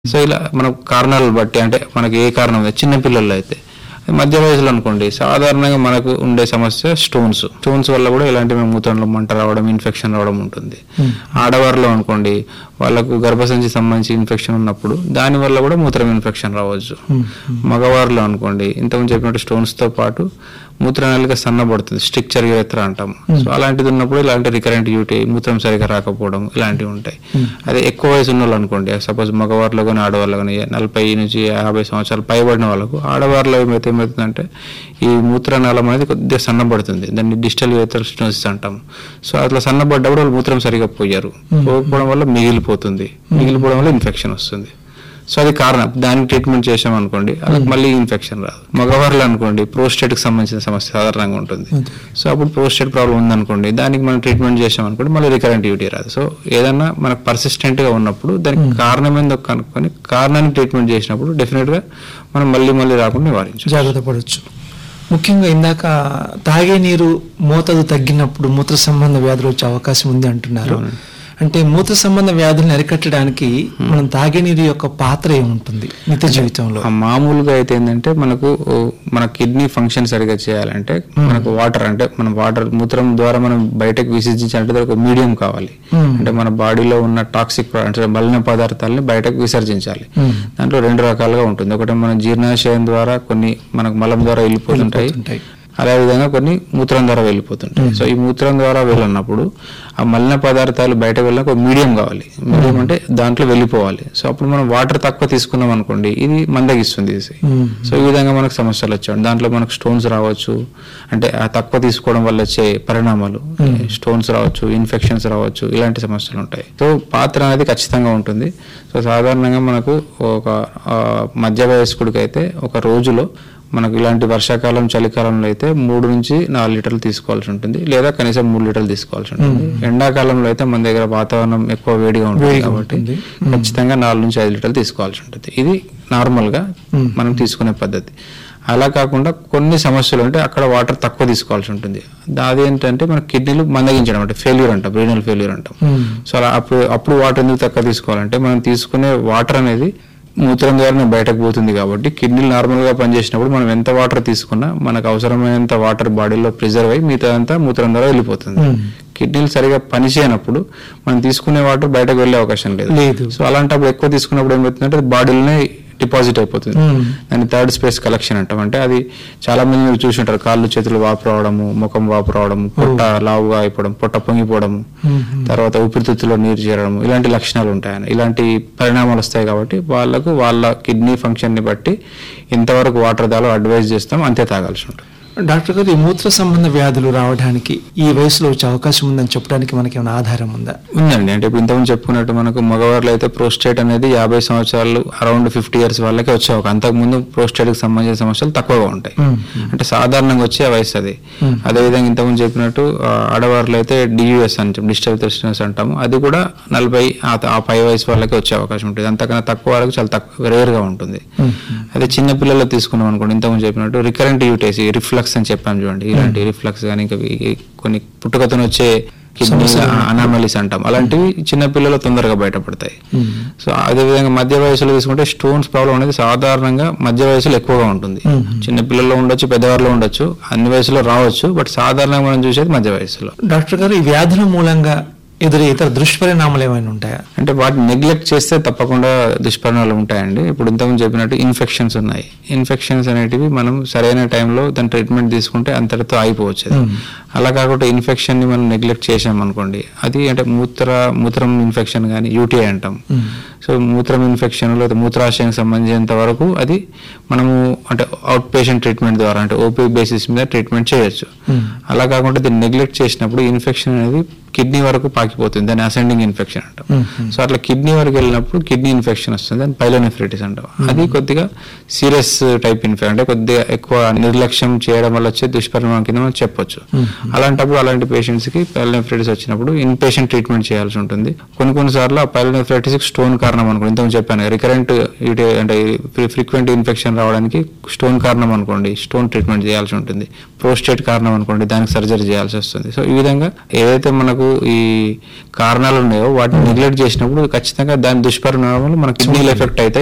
So ఇలా మనం కారణాలు బట్టి అంటే మనకి ఏ కారణం ఉంది చిన్న పిల్లల్లో అయితే మధ్య వయసులో అనుకోండి సాధారణంగా మనకు ఉండే సమస్య స్టోన్స్ స్టోన్స్ వల్ల కూడా ఇలాంటి మూత్రంలో మంట రావడం ఇన్ఫెక్షన్ రావడం ఉంటుంది ఆడవారిలో అనుకోండి వాళ్ళకు గర్భసంచి సంబంధించి ఇన్ఫెక్షన్ ఉన్నప్పుడు దాని వల్ల కూడా మూత్రం ఇన్ఫెక్షన్ రావచ్చు మగవారిలో అనుకోండి ఇంతకుముందు చెప్పినట్టు స్టోన్స్ తో పాటు మూత్రనాళిక సన్నబడుతుంది స్ట్రిక్చర్ యురెత్ర అంటాం సో అలాంటిది ఉన్నప్పుడు ఇలాంటి రికరెంట్ యూటీ మూత్రం సరిగా రాకపోవడం ఇలాంటివి ఉంటాయి అదే ఎక్కువ వయసు ఉన్న వాళ్ళు అనుకోండి సపోజ్ మగవారిలో కానీ ఆడవాళ్ళు కానీ నలభై నుంచి యాభై సంవత్సరాలు పైబడిన వాళ్ళకు ఆడవారిలో ఏమైతే ఏమవుతుందంటే ఈ మూత్రనాళం అనేది కొద్దిగా సన్నబడుతుంది దాన్ని డిజిటల్ యురెత్రల్ స్టోన్స్ అంటాం సో అట్లా సన్నబడ్డప్పుడు వాళ్ళు మూత్రం సరిగా పోయారు పోకపోవడం వల్ల మిగిలిపోతుంది మిగిలిపోవడం వల్ల ఇన్ఫెక్షన్ వస్తుంది సో అది కారణం దానికి ట్రీట్మెంట్ చేసాం అనుకోండి వాళ్ళకి మళ్ళీ ఇన్ఫెక్షన్ రాదు మగవాళ్ళు అనుకోండి ప్రోస్టేట్ కి సంబంధించిన సమస్య సాధారణంగా ఉంటుంది సో అప్పుడు ప్రోస్టేట్ ప్రాబ్లం ఉందనుకోండి దానికి మనం ట్రీట్మెంట్ చేసాం అనుకోండి మళ్ళీ రికరెంట్ యూటీ రాదు సో ఏదన్నా మనకు పర్సిస్టెంట్ గా ఉన్నప్పుడు దానికి కారణం ఏందో కనుక్కొని కారణానికి ట్రీట్మెంట్ చేసినప్పుడు డెఫినెట్ గా మనం మళ్ళీ మళ్ళీ రాకుండా నివారించాలి జాగ్రత్త పడవచ్చు ముఖ్యంగా ఇందాక తాగే నీరు మోతాదు తగ్గినప్పుడు మూత్ర సంబంధ వ్యాధులు వచ్చే అవకాశం ఉంది అంటున్నారు అంటే మూత్ర సంబంధ వ్యాధులను అరికట్టడానికి మనం తాగే నీరు యొక్క పాత్ర ఏముంటుంది నిత్య జీవితంలో ఆ మామూలుగా అయితే ఏంటంటే మనకు ఓ, మన కిడ్నీ ఫంక్షన్ సరిగా చేయాలంటే మనకు వాటర్ అంటే మన వాటర్ మూత్రం ద్వారా మనం బయటకు విసర్జించాలంటే దానికి ఒక మీడియం కావాలి Hmm. అంటే మన బాడీలో ఉన్న టాక్సిక్ అంటే మలిన పదార్థాలని బయటకు విసర్జించాలి Hmm. దాంట్లో రెండు రకాలుగా ఉంటుంది ఒకటి మన జీర్ణాశయం ద్వారా కొన్ని మనకు మలం ద్వారా వెళ్ళిపోతుంటాయి ఉంటాయి. అదే విధంగా కొన్ని మూత్రం ద్వారా వెళ్ళిపోతుంటాయి సో ఈ మూత్రం ద్వారా వెళ్ళినప్పుడు ఆ మలిన పదార్థాలు బయట వెళ్ళిన ఒక మీడియం కావాలి మీడియం అంటే దాంట్లో వెళ్ళిపోవాలి సో అప్పుడు మనం వాటర్ తక్కువ తీసుకున్నాం అనుకోండి ఇది మందగిస్తుంది ఇది. మ్మ్. సో ఈ విధంగా మనకు సమస్యలు వచ్చాయి దాంట్లో మనకు స్టోన్స్ రావచ్చు అంటే ఆ తక్కువ తీసుకోవడం వల్ల వచ్చే పరిణామాలు స్టోన్స్ రావచ్చు ఇన్ఫెక్షన్స్ రావచ్చు ఇలాంటి సమస్యలు ఉంటాయి సో పాత్ర అనేది ఖచ్చితంగా ఉంటుంది సో సాధారణంగా మనకు ఒక ఆ, మధ్య వయస్కుడికి అయితే ఒక రోజులో మనకు ఇలాంటి వర్షాకాలం చలికాలంలో అయితే మూడు నుంచి నాలుగు లీటర్లు తీసుకోవాల్సి ఉంటుంది లేదా కనీసం మూడు లీటర్లు తీసుకోవాల్సి ఉంటుంది ఎండాకాలంలో అయితే మన దగ్గర వాతావరణం ఎక్కువ వేడిగా ఉంటుంది వేడిగా కాబట్టి ఉంటుంది. ఖచ్చితంగా నాలుగు నుంచి ఐదు లీటర్లు తీసుకోవాల్సి ఉంటుంది ఇది నార్మల్ గా మనం తీసుకునే పద్ధతి అలా కాకుండా కొన్ని సమస్యలు అంటే అక్కడ వాటర్ తక్కువ తీసుకోవాల్సి ఉంటుంది అది ఏంటంటే మన కిడ్నీలు మందగించడం అంటే ఫెయిల్యూర్ అంటాం రీనల్ ఫెయిల్యూర్ అంటాం మ్మ్. సో అలా అప్పుడు అప్పుడు వాటర్ ఎందుకు తక్కువ తీసుకోవాలంటే మనం తీసుకునే వాటర్ అనేది మూత్రం ద్వారానే బయటకు పోతుంది కాబట్టి కిడ్నీలు నార్మల్ గా పనిచేసినప్పుడు మనం ఎంత వాటర్ తీసుకున్నా మనకు అవసరమైనంత వాటర్ బాడీలో ప్రిజర్వ్ అయ్యి మిగతా అంతా మూత్రం ద్వారా వెళ్ళిపోతుంది మ్మ్. కిడ్నీలు సరిగా పనిచేయనప్పుడు మనం తీసుకునే వాటర్ బయటకు వెళ్ళే అవకాశం లేదు లేదు. సో అలాంటప్పుడు ఎక్కువ తీసుకున్నప్పుడు ఏమవుతుందంటే అది బాడీలోనే డిపాజిట్ అయిపోతుంది మ్మ్. దాన్ని థర్డ్ స్పేస్ కలెక్షన్ అంటాం అంటే అది చాలా మంది మీరు చూసి ఉంటారు కాళ్ళు చేతులు వాపు రావడము ముఖం వాపు రావడము పొట్ట లావుగా అయిపోవడం పొట్ట పొంగిపోవడము మ్మ్. తర్వాత ఊపిరితిత్తులో నీరు చేరడం ఇలాంటి లక్షణాలు ఉంటాయని ఇలాంటి పరిణామాలు వస్తాయి కాబట్టి వాళ్ళకు వాళ్ళ కిడ్నీ ఫంక్షన్ ని బట్టి ఎంతవరకు వాటర్ దాలో అడ్వైజ్ చేస్తాం అంతే తాగాల్సి ఉంటుంది డాక్టర్ గారు ఈ మూత్ర సంబంధ వ్యాధులు రావడానికి ఈ వయసులో వచ్చే అవకాశం ఉందని చెప్పడానికి మనకి ఏమైనా ఆధారం ఉందా ఉందండి అంటే ఇప్పుడు ఇంతకుముందు చెప్పుకున్నట్టు మనకు మగవారిలో అయితే ప్రోస్టేట్ అనేది యాభై సంవత్సరాలు అరౌండ్ ఫిఫ్టీ ఇయర్స్ వాళ్ళకే వచ్చే ఒక అంతకుముందు prostate కి సంబంధించిన సమస్యలు తక్కువగా ఉంటాయి మ్మ్. అంటే సాధారణంగా వచ్చే వయసు అది మ్మ్. అదేవిధంగా ఇంతకుముందు చెప్పినట్టు ఆ, ఆడవారిలో అయితే డియుఎస్ అని డిజిటల్ థెస్టినస్ అంటాము అది కూడా నలభై ఆ ఆ పై వయసు వాళ్ళకే వచ్చే అవకాశం ఉంటుంది అంతకన్నా తక్కువ వాళ్ళకి చాలా తక్కువ రేర్ గా ఉంటుంది మ్మ్. అదే చిన్న పిల్లల్లో తీసుకున్నాం అనుకోండి ఇంతకుముందు చెప్పినట్టు రికరెంట్ యూటేసి రిఫ్లక్స్ అని చెప్పాం చూడండి ఇలాంటి రిఫ్లక్స్ కానీ ఇంకా ఈ- కొన్ని పుట్టుకతో వచ్చే కిడ్నీ అనామలీస్ అంటాం అలాంటివి చిన్న పిల్లలు తొందరగా బయటపడతాయి మ్మ్. సో అదే విధంగా మధ్య వయసులో తీసుకుంటే స్టోన్స్ ప్రాబ్లం అనేది సాధారణంగా మధ్య వయసులో ఎక్కువగా ఉంటుంది మ్మ్. చిన్న పిల్లల్లో ఉండొచ్చు పెద్దవారిలో ఉండొచ్చు అన్ని వయసులో రావచ్చు బట్ సాధారణంగా మనం చూసేది మధ్య వయసులో డాక్టర్ గారు ఈ వ్యాధుల మూలంగా ఎదురే ఇతర దుష్పరిణామాలు ఏమైనా ఉంటాయా అంటే వాటిని నెగ్లెక్ట్ చేస్తే తప్పకుండా దుష్పరిణామాలు ఉంటాయండి ఇప్పుడు ఇంతకుముందు చెప్పినట్టు ఇన్ఫెక్షన్స్ ఉన్నాయి ఇన్ఫెక్షన్స్ అనేటివి మనం సరైన టైంలో దాని ట్రీట్మెంట్ తీసుకుంటే అంతటితో అయిపోవచ్చు అది. Hmm. అలా కాకుండా ఇన్ఫెక్షన్ ని మనం నెగ్లెక్ట్ చేసాం అనుకోండి అది అంటే మూత్ర మూత్రం ఇన్ఫెక్షన్ కానీ యూటీఐ అంటాం మ్మ్. సో మూత్రం ఇన్ఫెక్షన్ లేదా మూత్రాశయానికి సంబంధించినంత వరకు అది మనము అంటే అవుట్ పేషెంట్ ట్రీట్మెంట్ ద్వారా అంటే ఓపీ బేసిస్ మీద ట్రీట్మెంట్ చేయొచ్చు మ్మ్. అలా కాకుండా దీన్ని నెగ్లెక్ట్ చేసినప్పుడు ఇన్ఫెక్షన్ అనేది కిడ్నీ వరకు పాకిపోతుంది దాన్ని అసెండింగ్ ఇన్ఫెక్షన్ అంటాం మ్మ్. సో అట్లా కిడ్నీ వరకు వెళ్ళినప్పుడు కిడ్నీ ఇన్ఫెక్షన్ వస్తుంది దాన్ని పైలోనెఫ్రైటిస్ అంటాం అది కొద్దిగా సీరియస్ టైప్ ఇన్ఫెక్షన్ అంటే కొద్దిగా ఎక్కువ నిర్లక్ష్యం చేయడం వల్ల వచ్చే దుష్పరిణామం కింద మనం చెప్పొచ్చు అలాంటప్పుడు అలాంటి పేషెంట్స్ కి పైలోనెఫ్రైటిస్ వచ్చినప్పుడు ఇన్ పేషెంట్ ట్రీట్మెంట్ చేయాల్సి ఉంటుంది కొన్ని కొన్ని సార్లు ఆ పైలోనెఫ్రైటిస్ స్టోన్ కారణం కారణం అనుకోండి ఇంతకు చెప్పాను రికరెంట్ అంటే ఫ్రీక్వెంట్ ఇన్ఫెక్షన్ రావడానికి స్టోన్ కారణం అనుకోండి స్టోన్ ట్రీట్మెంట్ చేయాల్సి ఉంటుంది ప్రోస్టేట్ కారణం అనుకోండి దానికి సర్జరీ చేయాల్సి వస్తుంది సో ఈ విధంగా ఏదైతే మనకు ఈ కారణాలు ఉన్నాయో వాటిని నెగ్లెక్ట్ చేసినప్పుడు ఖచ్చితంగా దాని దుష్పరిణామాలు మన కిడ్నీలో ఎఫెక్ట్ అవుతాయి